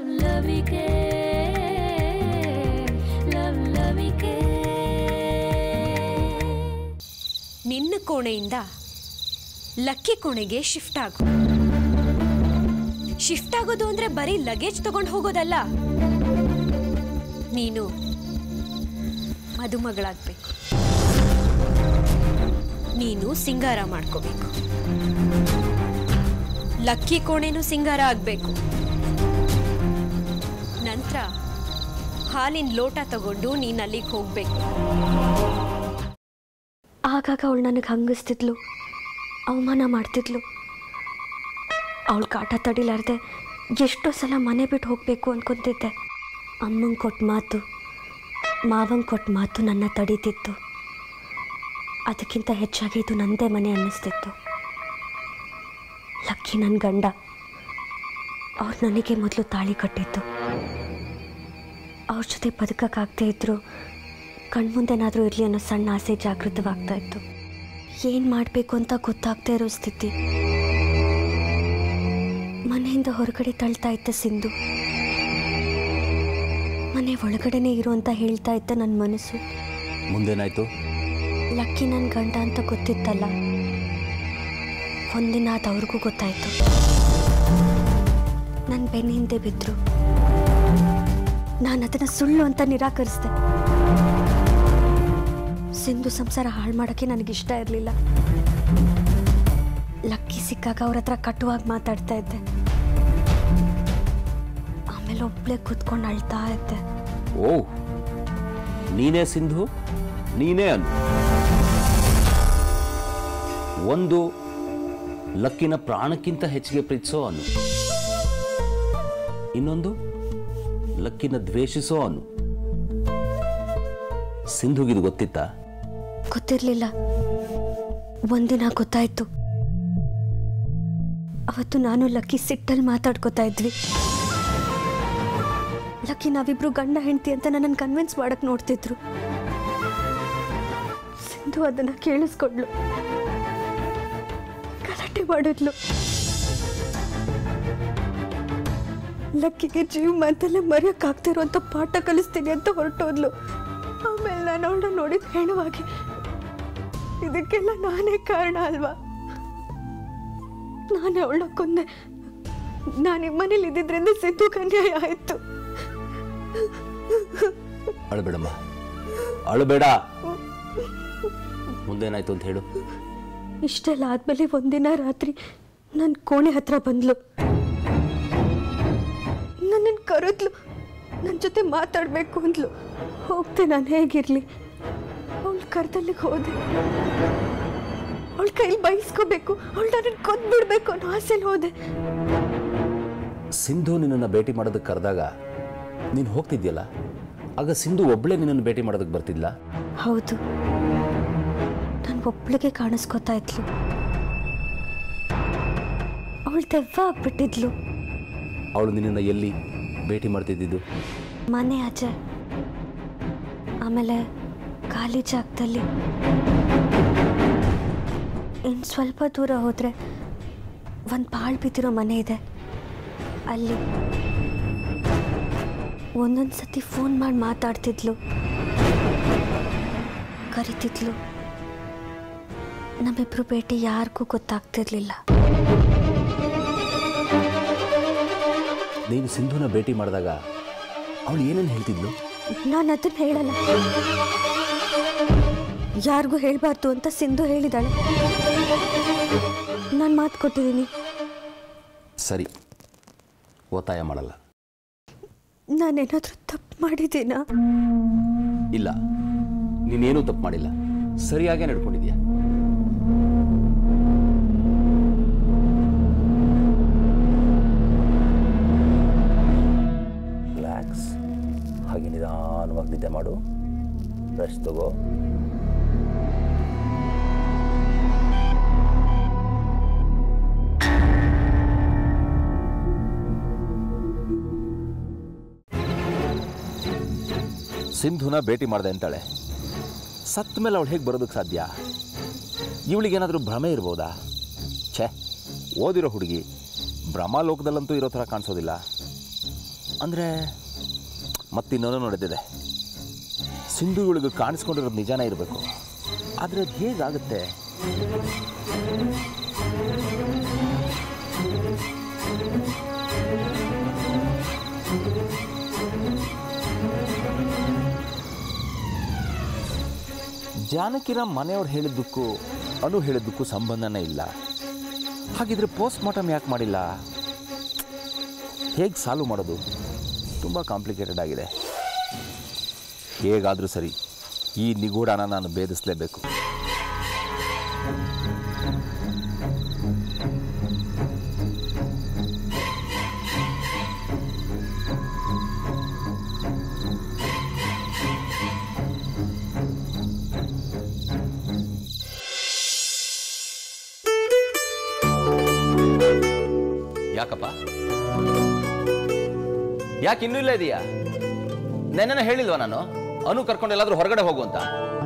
Love Lavike love Lavike ನಿನ್ನ ಕೋಣೆಯಿಂದ Lucky ಕೋಣೆಗೆ ಶಿಫ್ಟ್ ಆಗು ಶಿಫ್ಟ್ ಆಗೋದು ಅಂದ್ರೆ ಬರೀ ಲಗೇಜ್ ತಗೊಂಡು ಹೋಗೋದಲ್ಲ ನೀನು ಮದುಮಗಳಾಗ್ಬೇಕು ನೀನು ಸಿಂಗಾರ ಮಾಡ್ಕೋಬೇಕು ಲಕ್ಕಿ ಕೋಣೆನೂ ಸಿಂಗಾರ ಆಗ್ಬೇಕು ನಂತರ ಹಾಲಿನ ಲೋಟ ತಗೊಂಡು ನೀನು ಅಲ್ಲಿಗೆ ಹೋಗ್ಬೇಕು ಆಗಾಗ ಅವಳು ನನಗೆ ಹಂಗಿಸ್ತಿದ್ಲು ಅವಮಾನ ಮಾಡ್ತಿದ್ಲು ಅವಳು ಕಾಟ ತಡಿಲಾರ್ದೆ ಎಷ್ಟೋ ಸಲ ಮನೆ ಬಿಟ್ಟು ಹೋಗಬೇಕು ಅಂದ್ಕೊತಿದ್ದೆ ಅಮ್ಮಂಗೆ ಕೊಟ್ಟ ಮಾತು ಮಾವಂಗೆ ಕೊಟ್ಟ ಮಾತು ನನ್ನ ತಡೀತಿತ್ತು ಅದಕ್ಕಿಂತ ಹೆಚ್ಚಾಗಿ ಇದು ನಂದೇ ಮನೆ ಅನ್ನಿಸ್ತಿತ್ತು ಲಕ್ಕಿ ನನ್ನ ಗಂಡ ಅವ್ರು ನನಗೆ ಮೊದಲು ತಾಳಿ ಕಟ್ಟಿದ್ದು ಅವ್ರ ಜೊತೆ ಬದುಕಕ್ಕಾಗದೇ ಇದ್ರು ಕಣ್ಮುಂದೆನಾದರೂ ಇರಲಿ ಅನ್ನೋ ಸಣ್ಣ ಆಸೆ ಜಾಗೃತವಾಗ್ತಾ ಇತ್ತು ಏನು ಮಾಡಬೇಕು ಅಂತ ಗೊತ್ತಾಗ್ತಾ ಇರೋ ಸ್ಥಿತಿ ಮನೆಯಿಂದ ಹೊರಗಡೆ ತಳ್ತಾ ಇದ್ದ ಸಿಂಧು ಮನೆ ಒಳಗಡೆನೇ ಇರು ಅಂತ ಹೇಳ್ತಾ ಇದ್ದ ನನ್ನ ಮನಸ್ಸು ಮುಂದೇನಾಯ್ತು ಲಕ್ಕಿ ನನ್ನ ಗಂಡ ಅಂತ ಗೊತ್ತಿತ್ತಲ್ಲ ಒಂದಿನ ಅದು ಅವ್ರಿಗೂ ಗೊತ್ತಾಯ್ತು ನನ್ನ ಬೆನ್ನ ಹಿಂದೆ ಬಿದ್ದರು ನಾನು ಅದನ್ನು ಸುಳ್ಳು ಅಂತ ನಿರಾಕರಿಸಿದೆ ಸಿಂಧು ಸಂಸಾರ ಹಾಳು ಮಾಡೋಕ್ಕೆ ನನಗಿಷ್ಟ ಇರಲಿಲ್ಲ ಲಕ್ಕಿ ಸಿಕ್ಕಾಗ ಅವ್ರ ಹತ್ರ ಕಟುವಾಗಿ ಮಾತಾಡ್ತಾ ಇದ್ದೆ ಆಮೇಲೆ ಒಬ್ಳೆ ಕೂತ್ಕೊಂಡು ಅಳ್ತಾ ಇದ್ದೆ ಓ ನೀನೇ ಸಿಂಧು ನೀನೇ ಅನು ಒಂದು ಲಕ್ಕಿನ ಪ್ರಾಣಕ್ಕಿಂತ ಹೆಚ್ಚಿಗೆ ಪ್ರೀತಿಸೋ ಅನು ಇನ್ನೊಂದು ಲಕ್ಕಿನ ದ್ವೇಷಿಸೋ ಅನು ಸಿಂಧುಗಿದು ಗೊತ್ತಿತ್ತಾ ಗೊತ್ತಿರಲಿಲ್ಲ ಒಂದಿನ ಗೊತ್ತಾಯ್ತು ಅವತ್ತು ನಾನು ಲಕ್ಕಿ ಸಿಟ್ಟಲ್ಲಿ ಮಾತಾಡ್ಕೋತಾ ಇದ್ವಿ ಲಕ್ಕಿ ನಾವಿಬ್ರು ಗಂಡ ಹೆಂಡತಿ ಅಂತ ನನ್ನನ್ನು ಕನ್ವಿನ್ಸ್ ಮಾಡಕ್ ನೋಡ್ತಿದ್ರು ಸಿಂಧು ಅದನ್ನ ಕೇಳಿಸ್ಕೊಂಡ್ಲು ಗಲಾಟೆ ಮಾಡಿದ್ಲು ಲಕ್ಕಿಗೆ ಜೀವ ಮಾತಲ್ಲೇ ಮರೆಯೋಕ್ಕಾಗ್ತಿರೋಂಥ ಪಾಠ ಕಲಿಸ್ತೀನಿ ಅಂತ ಹೊರಟೋದ್ಲು ಆಮೇಲೆ ನಾನು ಅವಳನ್ನ ನೋಡಿದ ಹೆಣವಾಗಿ ಇದಕ್ಕೆಲ್ಲ ನಾನೇ ಕಾರಣ ಅಲ್ವಾ ನಾನೇ ಅವಳ ಕೊಂದೆ ನಾನು ನಿಮ್ಮ ಮನೇಲಿ ಇದ್ದಿದ್ರಿಂದ ಸಿದ್ದು ಅನ್ಯಾಯ ಆಯ್ತು ಅಳಬೇಡಮ್ಮ ಅಳಬೇಡ ಮುಂದೇನಾಯ್ತು ಅಂತ ಹೇಳು ಇಷ್ಟೆಲ್ಲ ಆದ್ಮೇಲೆ ಒಂದಿನ ರಾತ್ರಿ ನನ್ನ ಕೋಣೆ ಹತ್ರ ಬಂದ್ಲು ನನ್ನನ್ನು ಕರೆದ್ಲು ನನ್ನ ಜೊತೆ ಮಾತಾಡಬೇಕು ಅಂದ್ಲು ಹೋಗ್ತೆ ನಾನು ಹೇಗಿರ್ಲಿ ಅವಳ ಕರ್ದಲ್ಲಿಗೆ ಹೋದೆ ಅವಳ ಕೈಲಿ ಬಯಸ್ಕೋಬೇಕು ಅವಳು ನನ್ನನ್ನು ಕೊಂದ್ಬಿಡ್ಬೇಕು ಅನ್ನೋ ಆಸೆಲಿ ಹೋದೆ ಸಿಂಧು ನಿನ್ನನ್ನು ಭೇಟಿ ಮಾಡೋದಕ್ಕೆ ಕರೆದಾಗ ನೀನು ಹೋಗ್ತಿದ್ಯಲ್ಲ ಆಗ ಸಿಂಧು ಒಬ್ಬಳೇ ನಿನ್ನನ್ನು ಭೇಟಿ ಮಾಡೋದಕ್ಕೆ ಬರ್ತಿದ್ಲಾ ಹೌದು ನಾನು ಒಬ್ಳಿಗೆ ಕಾಣಿಸ್ಕೊತಾ ಇದ್ಲು ಅವಳು ದೆವ್ವ ಆಗ್ಬಿಟ್ಟಿದ್ಲು ಅವಳು ನಿನ್ನನ್ನು ಎಲ್ಲಿ ಭೇಟಿ ಮಾಡ್ತಿದ್ದಿದ್ದು ಮನೆ ಆಚೆ ಆಮೇಲೆ ಖಾಲಿ ಜಾಗದಲ್ಲಿ ಇನ್ನು ಸ್ವಲ್ಪ ದೂರ ಹೋದರೆ ಒಂದು ಪಾಳು ಬಿದ್ದಿರೋ ಮನೆ ಇದೆ ಅಲ್ಲಿ ಒಂದೊಂದು ಸತಿ ಫೋನ್ ಮಾಡಿ ಮಾತಾಡ್ತಿದ್ಲು ಕರಿತಿದ್ಲು ನಮ್ಮಿಬ್ರು ಭೇಟಿ ಯಾರಿಗೂ ಗೊತ್ತಾಗ್ತಿರ್ಲಿಲ್ಲ ನೀನು ಸಿಂಧುನ ಭೇಟಿ ಮಾಡಿದಾಗ ಅವಳು ಏನೇನು ಹೇಳ್ತಿದ್ಲು ನಾನು ಅದನ್ನ ಹೇಳಲ್ಲ ಯಾರಿಗೂ ಹೇಳಬಾರ್ದು ಅಂತ ಸಿಂಧು ಹೇಳಿದಾಳೆ ನಾನು ಮಾತು ಕೊಟ್ಟಿದ್ದೀನಿ ಸರಿ ಒತ್ತಾಯ ಮಾಡಲ್ಲ ನಾನೇನಾದರೂ ತಪ್ಪು ಮಾಡಿದ್ದೀನಾ ಇಲ್ಲ ನೀನೇನೂ ತಪ್ಪು ಮಾಡಿಲ್ಲ ಸರಿಯಾಗೇ ನಡ್ಕೊಂಡಿದ್ಯಾ ರಿಲ್ಯಾಕ್ಸ್ ಹಾಗೆ ನಿಧಾನವಾಗಿ ನಿದ್ದೆ ಮಾಡು ರೆಸ್ಟ್ ತಗೋ ಸಿಂಧುನ ಭೇಟಿ ಮಾಡಿದೆ ಅಂತಾಳೆ ಸತ್ತ ಮೇಲೆ ಅವಳು ಹೇಗೆ ಬರೋದಕ್ಕೆ ಸಾಧ್ಯ ಇವಳಿಗೇನಾದರೂ ಭ್ರಮೆ ಇರ್ಬೋದಾ ಛೇ ಓದಿರೋ ಹುಡುಗಿ ಭ್ರಮಾಲೋಕದಲ್ಲಂತೂ ಇರೋ ಥರ ಕಾಣಿಸೋದಿಲ್ಲ ಅಂದರೆ ಮತ್ತಿನ್ನೊಂದು ನೋಡಿದ್ದಿದೆ ಸಿಂಧುಗಳಿಗೂ ಕಾಣಿಸ್ಕೊಂಡಿರೋದು ನಿಜಾನೇ ಇರಬೇಕು ಆದರೆ ಅದು ಹೇಗಾಗುತ್ತೆ ಜಾನಕಿರ ಮನೆಯವ್ರು ಹೇಳಿದ್ದಕ್ಕೂ ಅನು ಹೇಳಿದ್ದಕ್ಕೂ ಸಂಬಂಧನೇ ಇಲ್ಲ ಹಾಗಿದ್ರೆ ಪೋಸ್ಟ್ ಮಾರ್ಟಮ್ ಯಾಕೆ ಮಾಡಿಲ್ಲ ಹೇಗೆ ಸಾಲ್ವ್ ಮಾಡೋದು ತುಂಬ ಕಾಂಪ್ಲಿಕೇಟೆಡ್ ಆಗಿದೆ ಹೇಗಾದರೂ ಸರಿ ಈ ನಿಗೂಢನ ನಾನು ಭೇದಿಸಲೇಬೇಕು ಯಾಕಪ್ಪ ಯಾಕೆ ಇನ್ನೂ ಇಲ್ಲ ಇದೆಯಾ ನೆನ್ನೆ ಹೇಳಿಲ್ವಾ ನಾನು ಅನು ಕರ್ಕೊಂಡು ಎಲ್ಲಾದ್ರೂ ಹೊರಗಡೆ ಹೋಗು ಅಂತ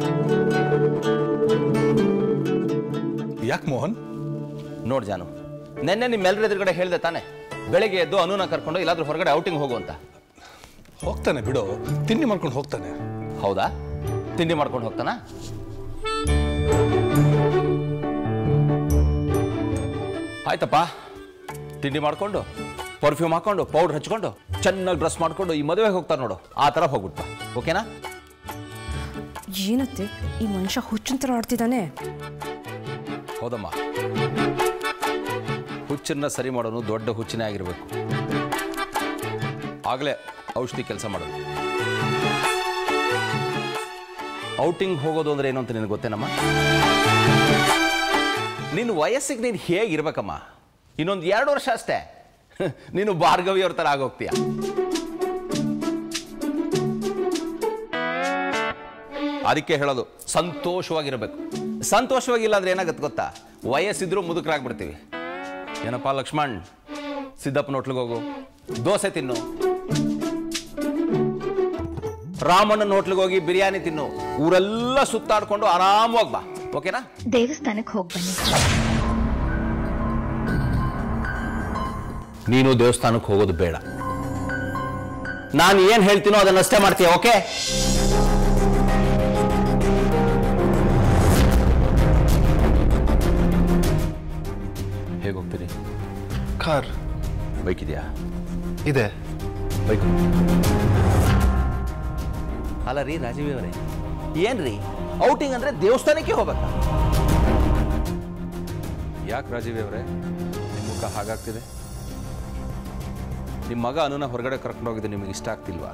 ಯಾಕೆ ಮೋಹನ್ ನೋಡ್ ಜಾನು ನೆನ್ನೆ ನಿಮ್ಮೆಲ್ಲರ ಎದುರುಗಡೆ ಹೇಳಿದೆ ತಾನೆ ಬೆಳಗ್ಗೆ ಎದ್ದು ಅನುನ ಕರ್ಕೊಂಡು ಎಲ್ಲಾದ್ರೂ ಹೊರಗಡೆ ಔಟಿಂಗ್ ಹೋಗು ಅಂತ ಹೋಗ್ತಾನೆ ಬಿಡು ತಿಂಡಿ ಮಾಡ್ಕೊಂಡು ಹೋಗ್ತಾನೆ ಹೌದಾ ತಿಂಡಿ ಮಾಡ್ಕೊಂಡು ಹೋಗ್ತಾನಾ ಆಯ್ತಪ್ಪ ತಿಂಡಿ ಮಾಡ್ಕೊಂಡು ಪರ್ಫ್ಯೂಮ್ ಹಾಕೊಂಡು ಪೌಡರ್ ಹಚ್ಕೊಂಡು ಚೆನ್ನಾಗಿ ಡ್ರೆಸ್ ಮಾಡ್ಕೊಂಡು ಈ ಮದುವೆಗೆ ಹೋಗ್ತಾರೆ ನೋಡು ಆ ಥರ ಹೋಗ್ಬಿಟ್ಟ ಓಕೆನಾ ಏನತ್ತೆ ಈ ಮನುಷ್ಯ ಹುಚ್ಚಿನ ಥರ ಆಡ್ತಿದ್ದಾನೆ ಹೌದಮ್ಮ ಹುಚ್ಚನ್ನ ಸರಿ ಮಾಡೋನು ದೊಡ್ಡ ಹುಚ್ಚಿನೇ ಆಗಿರಬೇಕು ಆಗಲೇ ಔಷಧಿ ಕೆಲಸ ಮಾಡೋದು ಔಟಿಂಗ್ ಹೋಗೋದು ಅಂದ್ರೆ ಏನು ಅಂತ ನಿನಗೆ ಗೊತ್ತೇನಮ್ಮ ನಿನ್ನ ವಯಸ್ಸಿಗೆ ನೀನು ಹೇಗಿರ್ಬೇಕಮ್ಮ ಇನ್ನೊಂದು ಎರಡು ವರ್ಷ ಅಷ್ಟೇ ನೀನು ಭಾರ್ಗವಿಯವ್ರ ಥರ ಆಗೋಗ್ತೀಯ ಅದಕ್ಕೆ ಹೇಳೋದು ಸಂತೋಷವಾಗಿರಬೇಕು ಸಂತೋಷವಾಗಿಲ್ಲ ಅಂದ್ರೆ ಏನಾಗತ್ತೆ ಗೊತ್ತಾ ವಯಸ್ಸಿದ್ರೂ ಮುದುಕರಾಗ್ಬಿಡ್ತೀವಿ ಏನಪ್ಪ ಲಕ್ಷ್ಮಣ್ ಸಿದ್ದಪ್ಪನ ಹೋಟ್ಲಿಗೆ ಹೋಗು ದೋಸೆ ತಿನ್ನು ರಾಮಣ್ಣನ ಹೋಟ್ಲಿಗೆ ಹೋಗಿ ಬಿರಿಯಾನಿ ತಿನ್ನು ಊರೆಲ್ಲ ಸುತ್ತಾಡ್ಕೊಂಡು ಆರಾಮವಾಗಿ ಬಾ ಓಕೆನಾ ದೇವಸ್ಥಾನಕ್ಕೆ ಹೋಗಿ ಬನ್ನಿ ನೀನು ದೇವಸ್ಥಾನಕ್ಕೆ ಹೋಗೋದು ಬೇಡ ನಾನು ಏನ್ ಹೇಳ್ತೀನೋ ಅದನ್ನಷ್ಟೇ ಮಾಡ್ತೀಯ ಓಕೆ ಹೇಗೆ ಹೋಗ್ತೀರಿ ಕಾರ್ ಬೈಕ್ ಇದೆಯಾ ಇದೆ ಬೈಕ್ ಅಲ್ಲ ರೀ ರಾಜೀವ್ ಅವರೇ ಏನ್ರಿ ಔಟಿಂಗ್ ಅಂದ್ರೆ ದೇವಸ್ಥಾನಕ್ಕೆ ಹೋಗ್ಬೇಕಾ ಯಾಕೆ ರಾಜೀವ್ ಅವರೇ ನಿಮ್ಮ ಮುಖ ಹಾಗಾಗ್ತಿದೆ ನಿಮ್ಮ ಮಗ ಅನುನ ಹೊರಗಡೆ ಕರ್ಕೊಂಡು ಹೋಗಿದ್ದು ನಿಮಗೆ ಇಷ್ಟ ಆಗ್ತಿಲ್ವಾ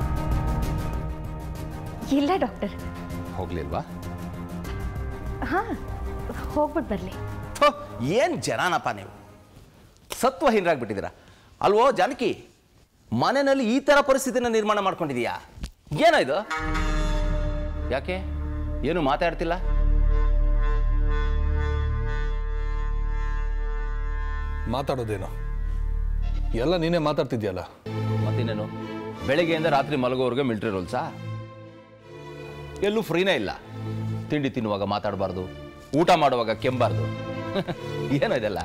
ಇಲ್ಲ ಡಾಕ್ಟರ್ ಹೋಗ್ಲಿಲ್ವಾ ಹಾಂ ಹೋಗ್ಬಿಟ್ಟು ಬರಲಿ ಥೋ, ಏನ್ ಜನನಪ್ಪ ನೀವು ಸತ್ವಹೀನರಾಗ್ಬಿಟ್ಟಿದ್ದೀರಾ ಅಲ್ವೋ ಜಾನಕಿ ಮನೆಯಲ್ಲಿ ಈ ಥರ ಪರಿಸ್ಥಿತಿನ ನಿರ್ಮಾಣ ಮಾಡ್ಕೊಂಡಿದೀಯಾ ಏನೋ ಇದು ಯಾಕೆ ಏನು ಮಾತಾಡ್ತಿಲ್ಲ ಮಾತಾಡೋದೇನು ಎಲ್ಲ ನೀನೇ ಮಾತಾಡ್ತಿದ್ಯಲ್ಲ ಮತ್ತಿನ್ನೇನು ಬೆಳಗ್ಗೆಯಿಂದ ರಾತ್ರಿ ಮಲಗೋವರೆಗೆ ಮಿಲ್ಟ್ರಿ ರೂಲ್ಸಾ ಎಲ್ಲೂ ಫ್ರೀನೇ ಇಲ್ಲ ತಿಂಡಿ ತಿನ್ನುವಾಗ ಮಾತಾಡಬಾರ್ದು ಊಟ ಮಾಡುವಾಗ ಕೆಂಬಾರ್ದು ಏನೋ ಇದೆಲ್ಲ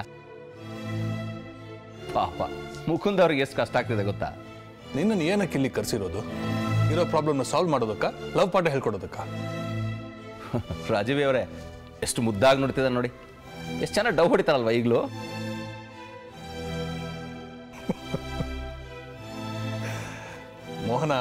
ಪಾಪ ಮುಕುಂದ್ ಅವ್ರಿಗೆ ಎಷ್ಟು ಕಷ್ಟ ಆಗ್ತಿದೆ ಗೊತ್ತಾ ನಿನ್ನನ್ನು ಏನಕ್ಕೆ ಇಲ್ಲಿ ಕರ್ಸಿರೋದು ಇರೋ ಪ್ರಾಬ್ಲಮ್ನ ಸಾಲ್ವ್ ಮಾಡೋದಕ್ಕ ಲವ್ ಪಾಠ ಹೇಳ್ಕೊಡೋದಕ್ಕ ರಾಜೀವಿ ಅವರೇ ಎಷ್ಟು ಮುದ್ದಾಗಿ ನೋಡ್ತಿದ್ದಾರೆ ನೋಡಿ ಎಷ್ಟು ಚೆನ್ನಾಗಿ ಡವ್ ಹೊಡಿತಾರಲ್ವ ಈಗಲೂ ಮೋಹನ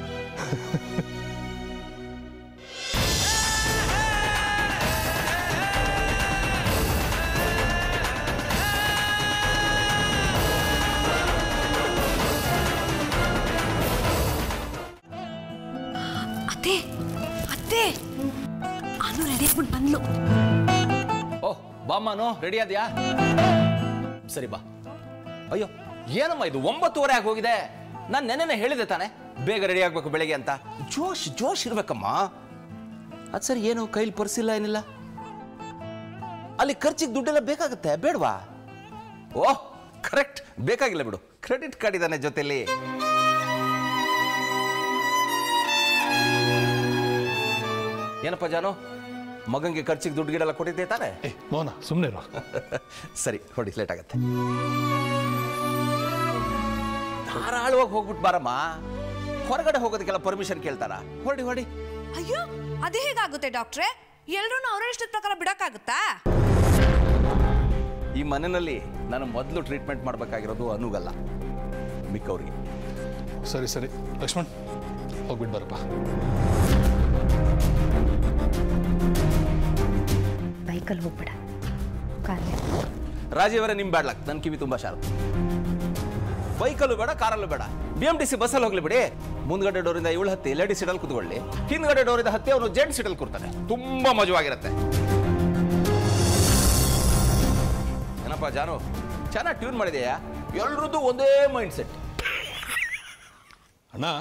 ಅತ್ತೆ ಅತ್ತೆ ಅನು ರೆಡಿ ಆಗ್ಬಿಟ್ಟು ಬಂದ್ಲು ಓಹ್ ಬಾಮ್ಮನು ರೆಡಿ ಆದ್ಯಾ ಸರಿ ಬಾ ಅಯ್ಯೋ ಏನಮ್ಮ ಇದು ಒಂಬತ್ತುವರೆ ಆಗಿ ಹೋಗಿದೆ ನಾನು ನೆನ್ನೆನೆ ಹೇಳಿದೆ ತಾನೆ ಬೇಗ ರೆಡಿ ಆಗ್ಬೇಕು ಬೆಳಿಗ್ಗೆ ಅಂತ ಜೋಶ್ ಜೋಶ್ ಇರ್ಬೇಕಮ್ಮ ಅದು ಸರಿ ಏನು ಕೈಲಿ ಪರ್ಸಿಲ್ಲ ಏನಿಲ್ಲ ಅಲ್ಲಿ ಖರ್ಚಿಗೆ ದುಡ್ಡೆಲ್ಲ ಬೇಕಾಗುತ್ತೆ ಬೇಡವಾ ಓಹ್ ಕರೆಕ್ಟ್ ಬೇಕಾಗಿಲ್ಲ ಬಿಡು ಕ್ರೆಡಿಟ್ ಕಾರ್ಡ್ ಇದ್ದಾನೆ ಜೊತೆಲಿ ಏನಪ್ಪ ಜಾನು ಮಗಂಗೆ ಖರ್ಚಿಗೆ ದುಡ್ಡು ಗಿಡೆಲ್ಲ ಕೊಟ್ಟಿದ್ದೆ ತಾನೆ ಏ ಮೋಹನ ಸುಮ್ಮನೆ ಇರೋ ಸರಿ ಹೊಡಿ ಲೇಟ್ ಆಗತ್ತೆ ಧಾರಾಳವಾಗಿ ಹೋಗ್ಬಿಟ್ಟು ಬಾರಮ್ಮ ಹೊರಗಡೆ ಹೋಗೋದಕ್ಕೆಲ್ಲ ಪರ್ಮಿಷನ್ ಕೇಳ್ತಾರ ಹೊರಡಿ ಹೊರಡಿ ಅಯ್ಯೋ ಅದೇ ಹೇಗಾಗುತ್ತೆ ಡಾಕ್ಟ್ರೆ ಎಲ್ರೂ ಅವ್ರ ಇಷ್ಟದ ಪ್ರಕಾರ ಬಿಡಕ್ಕಾಗುತ್ತಾ ಈ ಮನೆಯಲ್ಲಿ ನಾನು ಮೊದಲು ಟ್ರೀಟ್ಮೆಂಟ್ ಮಾಡಬೇಕಾಗಿರೋದು ಅನುಗಲ್ಲ ಮಿಕ್ಕವ್ರಿಗೆ ಸರಿ ಸರಿ ಲಕ್ಷ್ಮಣ್ ಹೋಗ್ಬಿಟ್ಟು ಬರಪ್ಪ ಬೈಕಲ್ಲಿ ಹೋಗ್ಬೇಡ ಕಾರಲ್ಲೇ ರಾಜೀವರೇ ನಿಮ್ ಬ್ಯಾಡ್ಲಕ್ ನನ್ನ ಕಿವಿ ತುಂಬಾ ಶಾರ್ಪ್ ಬೈಕಲ್ಲೂ ಬೇಡ ಕಾರಲ್ಲೂ ಬೇಡ ಬಿ ಎಂ ಟಿ ಸಿ ಬಸ್ಸಲ್ಲಿ ಹೋಗ್ಲಿ ಬಿಡಿ ಮುಂದ್ಗಡೆ ಡೋರಿಂದ ಇವಳು ಹತ್ತಿ ಲೇಡಿ ಸೀಟಲ್ಲಿ ಕೂತ್ಕೊಳ್ಳಿ ಹಿಂದ್ಗಡೆ ಡೋರಿಂದ ಹತ್ತಿ ಅವನು ಜೆಂಟ್ ಸೀಟಲ್ಲಿ ಕೂರ್ತಾನೆ ತುಂಬಾ ಮಜವಾಗಿರುತ್ತೆ ಏನಪ್ಪ ಜಾನು ಚೆನ್ನಾಗಿ ಟ್ಯೂನ್ ಮಾಡಿದೆಯಾ ಎಲ್ರದ್ದು ಒಂದೇ ಮೈಂಡ್ ಸೆಟ್ ಅಣ್ಣ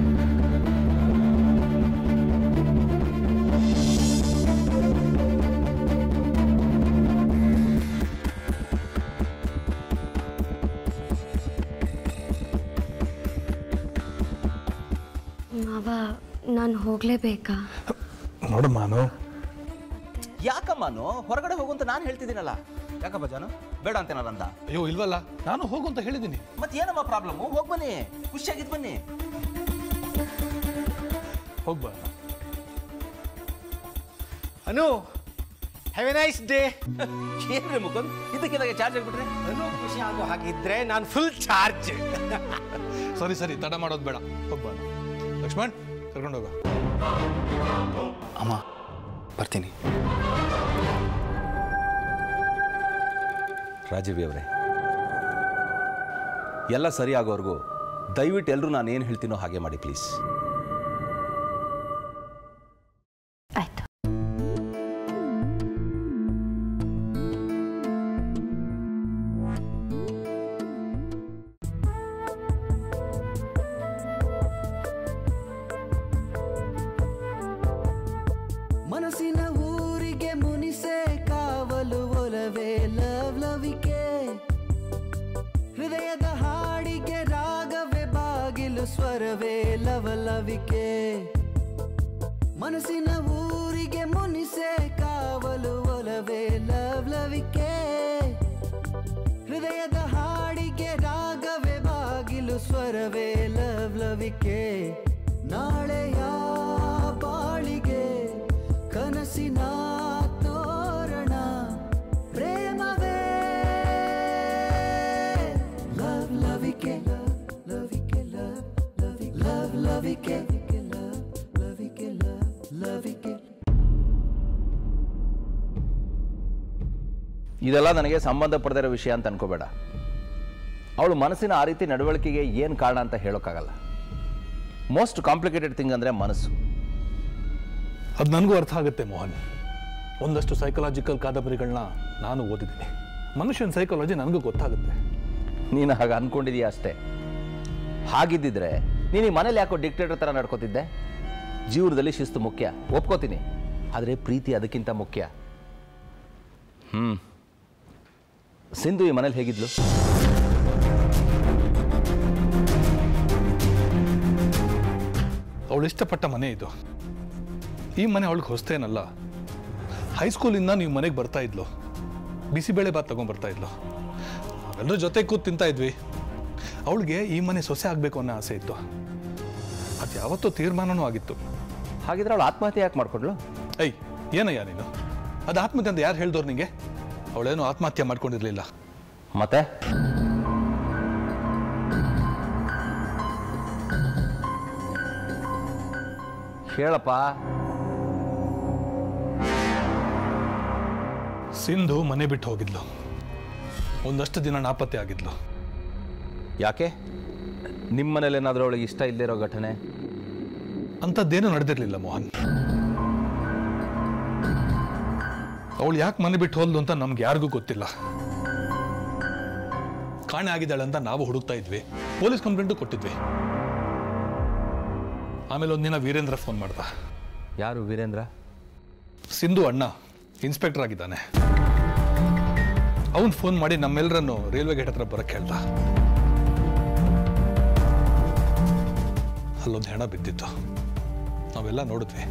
ಮಾವ ನಾನು ಹೋಗಲೇಬೇಕಾ ನೋಡಮ್ಮ ನಾನು ಯಾಕಮ್ಮನು ಹೊರಗಡೆ ಹೋಗುವಂತ ನಾನು ಹೇಳ್ತಿದ್ದೀನಲ್ಲ ಯಾಕಪ್ಪ ಜಾನು ಬೇಡ ಅಂತೇನಲ್ಲ ಅಂದ ಅಯ್ಯೋ ಇಲ್ವಲ್ಲ ನಾನು ಹೋಗು ಅಂತ ಹೇಳಿದ್ದೀನಿ ಮತ್ತೆ ಏನಮ್ಮ ಪ್ರಾಬ್ಲಮ್ ಹೋಗ್ ಬನ್ನಿ ಖುಷಿಯಾಗಿದ್ ಬನ್ನಿ ಹೋಗ್ಬಾ Anu have a nice day ಏನ್ರಿ ಮುಕುಂದ್ ಇದಕ್ಕಿದಾಗೆ ಚಾರ್ಜ್ ಆಗ್ಬಿಟ್ರೆ ಅನು ಖುಷಿ ಆಗೋ ಹಾಗಿದ್ರೆ ನಾನು ಫುಲ್ ಚಾರ್ಜ್ ಸರಿ ಸರಿ ತಡ ಮಾಡೋದು ಬೇಡ ಹೋಗ್ಬಾ ಲಕ್ಷ್ಮಣ್ ಕರ್ಕೊಂಡು ಹೋಗ ಅಮ್ಮ ಬರ್ತೀನಿ ರಾಜೀವಿ ಅವರೇ ಎಲ್ಲ ಸರಿ ಆಗೋವರೆಗೂ ದಯವಿಟ್ಟು ಎಲ್ಲರೂ ನಾನು ಏನು ಹೇಳ್ತೀನೋ ಹಾಗೆ ಮಾಡಿ ಪ್ಲೀಸ್ ಆಯ್ತು ಮನಸ್ಸಿನ ಊರಿಗೆ ಮುನಿಸೆ ಕಾವಲು ಒಲವೇ ಲವ್ ಲವಿಕೆ ಹೃದಯದ ಹಾಡಿಗೆ ರಾಗವೇ ಬಾಗಿಲು ಸ್ವರವೇ ಲವಲವಿಕೆ ಮನಸ್ಸಿನ ಊರಿಗೆ ಮುನಿಸೆ ಕಾವಲು ಒಲವೇ ಲವ್ ಲವಿಕೆ ಹೃದಯದ ಹಾಡಿಗೆ ರಾಗವೇ ಬಾಗಿಲು ಸ್ವರವೇ ಲವ್ ಲವಿಕೆ ನಾಳೆಯ ಬಾಳಿಗೆ ಕನಸಿನ ತೋರಣ ಪ್ರೇಮವೇ love Lavike Lavike love Lavike love Lavike love Lavike love Lavike love Lavike ಸಂಬಂಧಪಡದಿರೋ ವಿಷಯ ಅಂತ ಅನ್ಕೋಬೇಡ ಅವಳು ಮನಸ್ಸಿನ ಆ ರೀತಿ ನಡವಳಿಕೆಗೆ ಏನು ಕಾರಣ ಅಂತ ಹೇಳೋಕ್ಕಾಗಲ್ಲ ಮೋಸ್ಟ್ ಕಾಂಪ್ಲಿಕೇಟೆಡ್ ಥಿಂಗ್ ಅಂದರೆ ಮನಸ್ಸು ಅದು ನನಗೂ ಅರ್ಥ ಆಗುತ್ತೆ ಮೋಹನ್ ಒಂದಷ್ಟು ಸೈಕಲಾಜಿಕಲ್ ಕಾದಂಬರಿಗಳನ್ನ ನಾನು ಓದಿದ್ದೀನಿ ಮನುಷ್ಯನ ಸೈಕಾಲಜಿ ನನಗೂ ಗೊತ್ತಾಗುತ್ತೆ ನೀನು ಹಾಗೆ ಅನ್ಕೊಂಡಿದೀಯ ಅಷ್ಟೇ ಹಾಗಿದ್ದಿದ್ರೆ ನೀನು ಈ ಮನೇಲಿ ಯಾಕೋ ಡಿಕ್ಟೇಟರ್ ಥರ ನಡ್ಕೋತಿದ್ದೆ ಜೀವನದಲ್ಲಿ ಶಿಸ್ತು ಮುಖ್ಯ ಒಪ್ಕೋತೀನಿ ಆದರೆ ಪ್ರೀತಿ ಅದಕ್ಕಿಂತ ಮುಖ್ಯ ಹ್ಞೂ ಸಿಂಧು ಈ ಮನೇಲಿ ಹೇಗಿದ್ಲು ಅವಳು ಇಷ್ಟಪಟ್ಟ ಮನೆ ಇದು ಈ ಮನೆ ಅವಳಿಗೆ ಹೊಸ್ತೇನಲ್ಲ ಹೈಸ್ಕೂಲಿಂದ ನೀವು ಮನೆಗೆ ಬರ್ತಾ ಇದ್ಲು ಬಿಸಿಬೇಳೆ ಭಾತ್ ತಗೊಂಡ್ ಬರ್ತಾ ಇದ್ಲು ನಾವೆಲ್ಲರೂ ಜೊತೆ ಕೂತ್ ತಿಂತಾ ಇದ್ವಿ ಅವಳಿಗೆ ಈ ಮನೆ ಸೊಸೆ ಆಗಬೇಕು ಅನ್ನೋ ಆಸೆ ಇತ್ತು ಅದು ಯಾವತ್ತೂ ತೀರ್ಮಾನನೂ ಆಗಿತ್ತು ಹಾಗಿದ್ರೆ ಅವಳು ಆತ್ಮಹತ್ಯೆ ಯಾಕೆ ಮಾಡ್ಕೊಂಡ್ಲು ಐ ಏನಯ್ಯ ನೀನು ಅದು ಆತ್ಮಹತ್ಯೆ ಅಂತ ಯಾರು ಹೇಳ್ದವ್ರು ನಿಂಗೆ ಅವಳೇನು ಆತ್ಮಹತ್ಯೆ ಮಾಡ್ಕೊಂಡಿರ್ಲಿಲ್ಲ ಮತ್ತೆ ಹೇಳಪ್ಪ ಸಿಂಧು ಮನೆ ಬಿಟ್ಟು ಹೋಗಿದ್ಲು ಒಂದಷ್ಟು ದಿನ ನಾಪತ್ತೆ ಆಗಿದ್ಲು ಯಾಕೆ ನಿಮ್ಮ ಮನೇಲಿ ಏನಾದರೂ ಅವಳಿಗೆ ಇಷ್ಟ ಇಲ್ಲದೆ ಇರೋ ಘಟನೆ ಅಂಥದ್ದೇನೂ ನಡೆದಿರಲಿಲ್ಲ ಮೋಹನ್ ಅವಳು ಯಾಕೆ ಮನೆ ಬಿಟ್ಟು ಹೋದ್ಲು ಅಂತ ನಮ್ಗೆ ಯಾರಿಗೂ ಗೊತ್ತಿಲ್ಲ ಕಾಣೆ ಆಗಿದ್ದಾಳೆ ಅಂತ ನಾವು ಹುಡುಕ್ತಾ ಇದ್ವಿ ಪೊಲೀಸ್ ಕಂಪ್ಲೇಂಟು ಕೊಟ್ಟಿದ್ವಿ ಆಮೇಲೆ ಒಂದಿನ ವೀರೇಂದ್ರ ಫೋನ್ ಮಾಡ್ದ ಯಾರು ವೀರೇಂದ್ರ ಸಿಂಧು ಅಣ್ಣ ಇನ್ಸ್ಪೆಕ್ಟರ್ ಆಗಿದ್ದಾನೆ ಅವನು ಫೋನ್ ಮಾಡಿ ನಮ್ಮೆಲ್ಲರನ್ನು ರೈಲ್ವೆ ಗೇಟ್ ಹತ್ರ ಬರಕ್ಕೆ ಹೇಳ್ದ ಅಲ್ಲೊಂದು ಹೆಣ ಬಿದ್ದಿತ್ತು ನಾವೆಲ್ಲ ನೋಡಿದ್ವಿ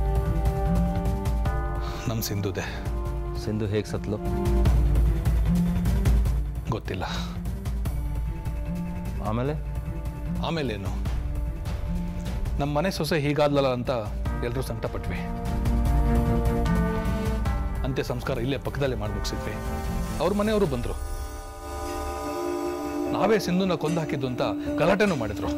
ನಮ್ಮ ಸಿಂಧುದೆ ಸಿಂಧು ಹೇಗೆ ಸತ್ಲು ಗೊತ್ತಿಲ್ಲ ಆಮೇಲೆ ಆಮೇಲೇನು ನಮ್ಮ ಮನೆ ಸೊಸೆ ಹೀಗಾದ್ಲಲ್ಲ ಅಂತ ಎಲ್ಲರೂ ಸಂಕಟಪಟ್ವಿ ಅಂತ್ಯ ಸಂಸ್ಕಾರ ಇಲ್ಲೇ ಪಕ್ಕದಲ್ಲೇ ಮಾಡಿ ಮುಗಿಸಿದ್ವಿ ಅವ್ರ ಮನೆಯವರು ಬಂದರು ನಾವೇ ಸಿಂಧುನ ಕೊಂದು ಹಾಕಿದ್ದು ಅಂತ ಗಲಾಟೆನೂ ಮಾಡಿದ್ರು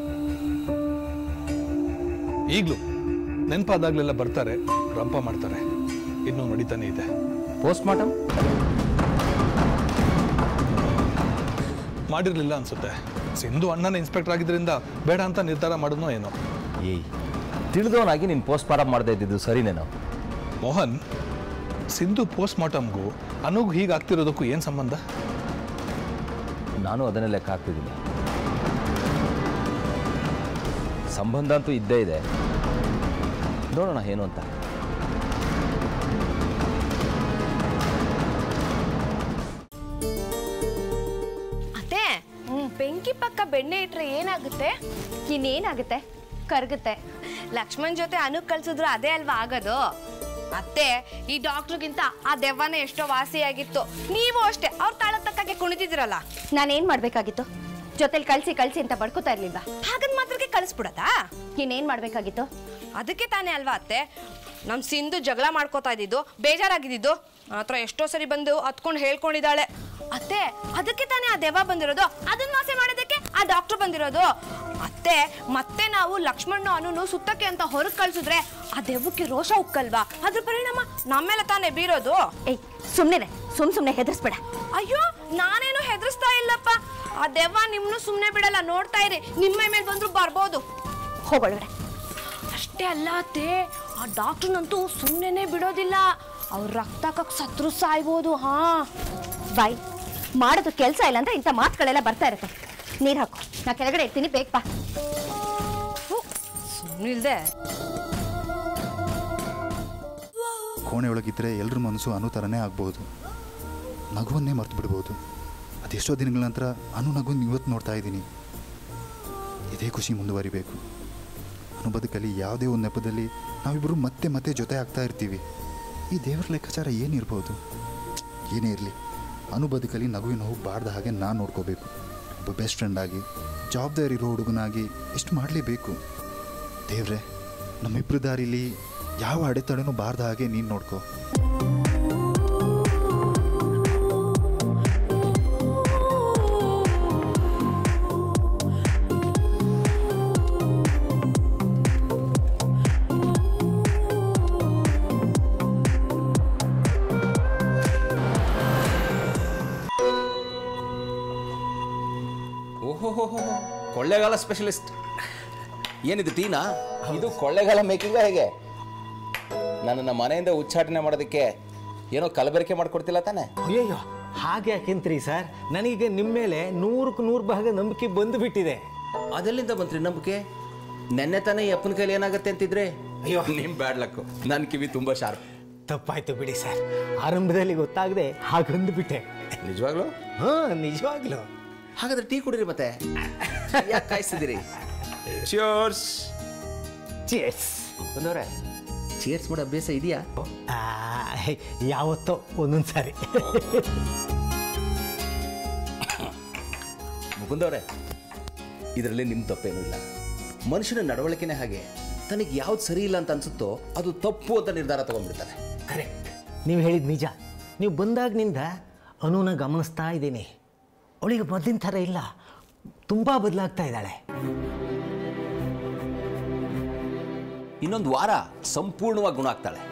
ಈಗಲೂ ನೆನಪಾದಾಗ್ಲೆಲ್ಲ ಬರ್ತಾರೆ ರಂಪ ಮಾಡ್ತಾರೆ ಇನ್ನೂ ನಡೀತಾನೆ ಇದೆ ಪೋಸ್ಟ್ ಮಾರ್ಟಮ್ ಮಾಡಿರ್ಲಿಲ್ಲ ಅನ್ಸುತ್ತೆ ಸಿಂಧು ಅಣ್ಣನ ಇನ್ಸ್ಪೆಕ್ಟರ್ ಆಗಿದ್ರಿಂದ ಬೇಡ ಅಂತ ನಿರ್ಧಾರ ಮಾಡಿದ್ನೋ ಏನೋ ಏಯ್ ತಿಳಿದವನಾಗಿ ನೀನು ಪೋಸ್ಟ್ ಮಾರ್ಟಮ್ ಮಾಡದೇ ಇದ್ದಿದ್ದು ಸರಿನೇನೋ ಮೋಹನ್ ಸಿಂಧು ಪೋಸ್ಟ್ ಮಾರ್ಟಮ್ಗೂ ಅನುಗ್ ಹೀಗಾಗ್ತಿರೋದಕ್ಕೂ ಏನು ಸಂಬಂಧ ನಾನು ಅದನ್ನೇ ಲೆಕ್ಕ ಹಾಕ್ತಿದ್ದೀನಿ ಸಂಬಂಧ ಅಂತೂ ಇದ್ದೇ ಇದೆ ನೋಡೋಣ ಏನು ಅಂತ ಅತ್ತೆ ಬೆಂಕಿ ಪಕ್ಕ ಬೆಣ್ಣೆ ಇಟ್ರೆ ಏನಾಗುತ್ತೆ ಇನ್ನೇನಾಗುತ್ತೆ ಕರ್ಗುತ್ತೆ ಲಕ್ಷ್ಮಣ್ ಜೊತೆ ಅನು ಕಳ್ಸಿದ್ರು ಅದೇ ಅಲ್ವಾ ಆಗೋದು ಅತ್ತೆ ಈ ಡಾಕ್ಟ್ರಿಗಿಂತ ಆ ದೆವ್ವನೇ ಎಷ್ಟೋ ವಾಸಿಯಾಗಿತ್ತು ನೀವು ಅಷ್ಟೇ ಅವ್ರ ತಾಳ ತಕ್ಕಾಗೆ ಕುಣಿತಿದ್ರಲ್ಲ ನಾನೇನ್ ಮಾಡ್ಬೇಕಾಗಿತ್ತು ಜೊತೆಲಿ ಕಳ್ಸಿ ಕಳ್ಸಿ ಅಂತ ಬಡ್ಕೋತಾ ಇರ್ಲಿಲ್ವಾ ಹಾಗನ್ ಮಾತ್ರಕ್ಕೆ ಕಳಿಸ್ಬಿಡದಾ ಇನ್ನೇನ್ ಮಾಡ್ಬೇಕಾಗಿತ್ತು ಅದಕ್ಕೆ ತಾನೇ ಅಲ್ವಾ ಅತ್ತೆ ನಮ್ ಸಿಂಧು ಜಗಳ ಮಾಡ್ಕೋತಾ ಇದ್ದಿದ್ದು ಬೇಜಾರಾಗಿದ್ದು ನನ್ನ ಹತ್ರ ಎಷ್ಟೋ ಸರಿ ಬಂದು ಹತ್ಕೊಂಡು ಹೇಳ್ಕೊಂಡಿದ್ದಾಳೆ ಅತ್ತೆ ಅದಕ್ಕೆ ತಾನೇ ಆ ದೆವ್ವ ಬಂದಿರೋದು ಅದನ್ನ ವಾಸಿ ಮಾಡೋದಕ್ಕೆ ಆ ಡಾಕ್ಟರ್ ಬಂದಿರೋದು ಅತ್ತೆ ಮತ್ತೆ ನಾವು ಲಕ್ಷ್ಮಣ್ಣ ಅನು ಸುತ್ತಕ್ಕೆ ಅಂತ ಹೊರಗೆ ಕಳ್ಸಿದ್ರೆ ಆ ದೆವ್ವಕ್ಕೆ ರೋಷ ಉಕ್ಕಲ್ವಾ ಅದ್ರ ಪರಿಣಾಮ ನಮ್ಮೇಲೆ ತಾನೇ ಬೀರೋದು ಏಯ್ ಸುಮ್ನೆ ಸುಮ್ ಸುಮ್ನೆ ಹೆದರ್ಸ್ಬೇಡ ಅಯ್ಯೋ ನಾನೇನು ಹೆದರ್ಸ್ತಾ ಇಲ್ಲಪ್ಪ ಆ ದೆವ್ವ ನಿಮ್ನು ಸುಮ್ಮನೆ ಬಿಡಲ್ಲ ನೋಡ್ತಾ ಇರಿ ನಿಮ್ಮ ಮೇಲೆ ಬಂದ್ರು ಬರ್ಬೋದು ಹೋಗೊಳಗಡೆ ಅಷ್ಟೇ ಅಲ್ಲ ಅತ್ತೆ ಆ ಡಾಕ್ಟ್ರನಂತೂ ಸುಮ್ಮನೆ ಬಿಡೋದಿಲ್ಲ ಅವ್ರ ರಕ್ತ ಕಕ್ ಸತ್ರು ಸಾಯ್ಬೋದು ಹಾ ಬಾಯ್ ಮಾಡೋದು ಕೆಲಸ ಇಲ್ಲ ಅಂತ ಇಂಥ ಮಾತುಗಳೆಲ್ಲ ಬರ್ತಾ ಇರುತ್ತೆ ನೀರ್ ಹಾಕು ನಾ ಕೆಳಗಡೆ ಇರ್ತೀನಿ ಬೇಗ ಬಾ ಸುಮ್ಮನಿಲ್ದೆ ಕೋಣೆ ಒಳಗಿದ್ರೆ ಎಲ್ಲರ ಮನಸ್ಸು ಅನು ಥರನೇ ಆಗ್ಬೋದು ನಗುವನ್ನೇ ಮರ್ತು ಬಿಡ್ಬೋದು ಅದೆಷ್ಟೋ ದಿನಗಳ ನಂತರ ಅನು ನಗುವನ್ನು ಇವತ್ತು ನೋಡ್ತಾ ಇದ್ದೀನಿ ಇದೇ ಖುಷಿ ಮುಂದುವರಿಬೇಕು ಅನು ಬದುಕಲ್ಲಿ ಯಾವುದೇ ಒಂದು ನೆಪದಲ್ಲಿ ನಾವಿಬ್ಬರು ಮತ್ತೆ ಮತ್ತೆ ಜೊತೆ ಆಗ್ತಾ ಇರ್ತೀವಿ ಈ ದೇವರ ಲೆಕ್ಕಾಚಾರ ಏನಿರ್ಬೋದು ಏನೇ ಇರಲಿ ಅನು ಬದುಕಲ್ಲಿ ನಗುವಿನ ಹೋಗಿ ಬಾರ್ದ ಹಾಗೆ ನಾನು ನೋಡ್ಕೋಬೇಕು ಒಬ್ಬ ಬೆಸ್ಟ್ ಫ್ರೆಂಡ್ ಆಗಿ ಜವಾಬ್ದಾರಿ ಇರೋ ಹುಡುಗನಾಗಿ ಇಷ್ಟು ಮಾಡಲೇಬೇಕು ದೇವ್ರೆ ನಮ್ಮಿಬ್ಬರ ದಾರಿಲಿ ಯಾವ ಅಡೆತಡೆನೂ ಬಾರ್ದ ಹಾಗೆ ನೀನು ನೋಡ್ಕೋ ಓಹೋ ಕೊಳ್ಳೆಗಾಲ ಸ್ಪೆಷಲಿಸ್ಟ್ ಏನಿದು ಟೀನಾ ಇದು ಕೊಳ್ಳೆಗಾಲ ಮೇಕಿಂಗ ಹೇಗೆ ನನ್ನನ್ನು ಮನೆಯಿಂದ ಉಚ್ಚಾಟನೆ ಮಾಡೋದಕ್ಕೆ ಏನೋ ಕಲಬೆರಕೆ ಮಾಡ್ಕೊಡ್ತಿಲ್ಲ ತಾನೆ ಅಯ್ಯಯ್ಯೋ ಹಾಗೆ ಯಾಕೆಂತ್ರಿ ಸರ್ ನನಗೆ ನಿಮ್ಮ ಮೇಲೆ ನೂರಕ್ಕೆ ನೂರು ಭಾಗ ನಂಬಿಕೆ ಬಂದು ಬಿಟ್ಟಿದೆ ಅದೆಲ್ಲಿಂದ ಬಂತ್ರಿ ನಂಬಿಕೆ ನೆನ್ನೆ ತಾನೇ ಈ ಅಪ್ಪನ ಕೈಲಿ ಏನಾಗುತ್ತೆ ಅಂತಿದ್ರೆ ಅಯ್ಯೋ. ನಿಮ್ ಬ್ಯಾಡ್ ಲಕ್ಕು ನನ್ನ ಕಿವಿ ತುಂಬಾ ಶಾರ್ಪ್ ತಪ್ಪಾಯ್ತು ಬಿಡಿ ಸರ್ ಆರಂಭದಲ್ಲಿ ಗೊತ್ತಾಗದೆ ಹಾಗಂದು ಬಿಟ್ಟೆ ನಿಜವಾಗ್ಲೂ ಹಾ ನಿಜವಾಗ್ಲು ಹಾಗಾದ್ರೆ ಟೀ ಕುಡೀರಿ ಮತ್ತೆ ಯಾಕೆ ಕಾಯಿಸ್ತಿದ್ದೀರಿ ಚಿಯರ್ಸ್ ಚೇಸ್ ಬಂದವ್ರೆ ಚಿಯರ್ಸ್ ಮಾಡೋ ಅಭ್ಯಾಸ ಇದೆಯಾ ಯಾವತ್ತೋ ಒಂದೊಂದು ಸಾರಿ ಮುಕುಂದವ್ರೆ ಇದರಲ್ಲಿ ನಿಮ್ಮ ತಪ್ಪೇನೂ ಇಲ್ಲ ಮನುಷ್ಯನ ನಡವಳಿಕೆನೇ ಹಾಗೆ ತನಗೆ ಯಾವ್ದು ಸರಿ ಇಲ್ಲ ಅಂತ ಅನ್ಸುತ್ತೋ ಅದು ತಪ್ಪು ಅಂತ ನಿರ್ಧಾರ ತಗೊಂಡ್ಬಿಡ್ತಾನೆ ಕರೆಕ್ಟ್ ನೀವು ಹೇಳಿದ ನಿಜ ನೀವು ಬಂದಾಗಿನಿಂದ ಅನುನ ಗಮನಿಸ್ತಾ ಇದ್ದೀನಿ ಅವಳಿಗೆ ಮೊದಲಿನ ಥರ ಇಲ್ಲ ತುಂಬ ಬದಲಾಗ್ತಾ ಇದ್ದಾಳೆ ಇನ್ನೊಂದು ವಾರ ಸಂಪೂರ್ಣವಾಗಿ ಗುಣ ಆಗ್ತಾಳೆ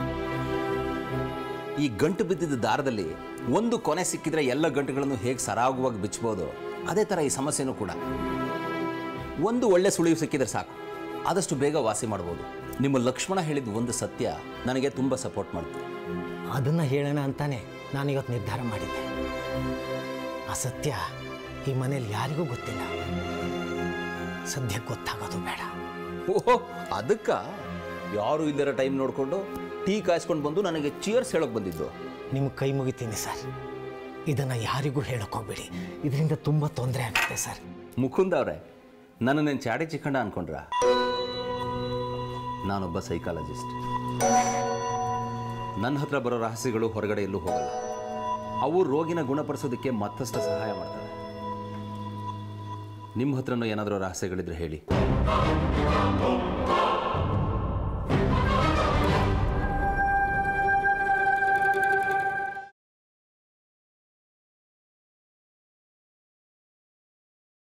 ಈ ಗಂಟು ಬಿದ್ದಿದ್ದ ದಾರದಲ್ಲಿ ಒಂದು ಕೊನೆ ಸಿಕ್ಕಿದ್ರೆ ಎಲ್ಲ ಗಂಟುಗಳನ್ನು ಹೇಗೆ ಸರಾಗವಾಗಿ ಬಿಚ್ಚಬಹುದು ಅದೇ ಥರ ಈ ಸಮಸ್ಯೆನೂ ಕೂಡ ಒಂದು ಒಳ್ಳೆ ಸುಳಿವು ಸಿಕ್ಕಿದ್ರೆ ಸಾಕು ಆದಷ್ಟು ಬೇಗ ವಾಸಿ ಮಾಡ್ಬೋದು ನಿಮ್ಮ ಲಕ್ಷ್ಮಣ ಹೇಳಿದ ಒಂದು ಸತ್ಯ ನನಗೆ ತುಂಬ ಸಪೋರ್ಟ್ ಮಾಡ್ತು ಅದನ್ನು ಹೇಳೋಣ ಅಂತಾನೆ ನಾನು ಇವತ್ತು ನಿರ್ಧಾರ ಮಾಡಿದ್ದೆ ಆ ಸತ್ಯ ಈ ಮನೇಲಿ ಯಾರಿಗೂ ಗೊತ್ತಿಲ್ಲ ಸದ್ಯಕ್ಕೆ ಗೊತ್ತಾಗೋದು ಬೇಡ ಓಹೋ ಅದಕ್ಕ ಯಾರು ಇಲ್ಲರ ಟೈಮ್ ನೋಡಿಕೊಂಡು ಟೀ ಕಾಯಿಸ್ಕೊಂಡು ಬಂದು ನನಗೆ ಚಿಯರ್ಸ್ ಹೇಳೋಕೆ ಬಂದಿದ್ದು ನಿಮ್ಗೆ ಕೈ ಮುಗಿತೀನಿ ಸರ್ ಇದನ್ನು ಯಾರಿಗೂ ಹೇಳೋಕ್ಕೋಗ್ಬೇಡಿ ಇದರಿಂದ ತುಂಬ ತೊಂದರೆ ಆಗುತ್ತೆ ಸರ್ ಮುಕುಂದ ಅವರೇ ನನ್ನ నేను ಚಾಡಿ ಚಿಕ್ಕಂಡ ಅನ್ಕೊಂಡ್ರ ನಾನೊಬ್ಬ ಸೈಕಾಲಜಿಸ್ಟ್ ನನ್ನ ಹತ್ರ ಬರೋ ರಹಸ್ಯಗಳು ಹೊರಗಡೆ ಎಲ್ಲೂ ಹೋಗಲ್ಲ ಅವು ರೋಗಿನ ಗುಣಪಡಿಸೋದಕ್ಕೆ ಮತ್ತಷ್ಟು ಸಹಾಯ ಮಾಡ್ತವೆ ನಿಮ್ಮ ಹತ್ರನೂ ಏನಾದರೂ ರಹಸ್ಯಗಳಿದ್ರೆ ಹೇಳಿ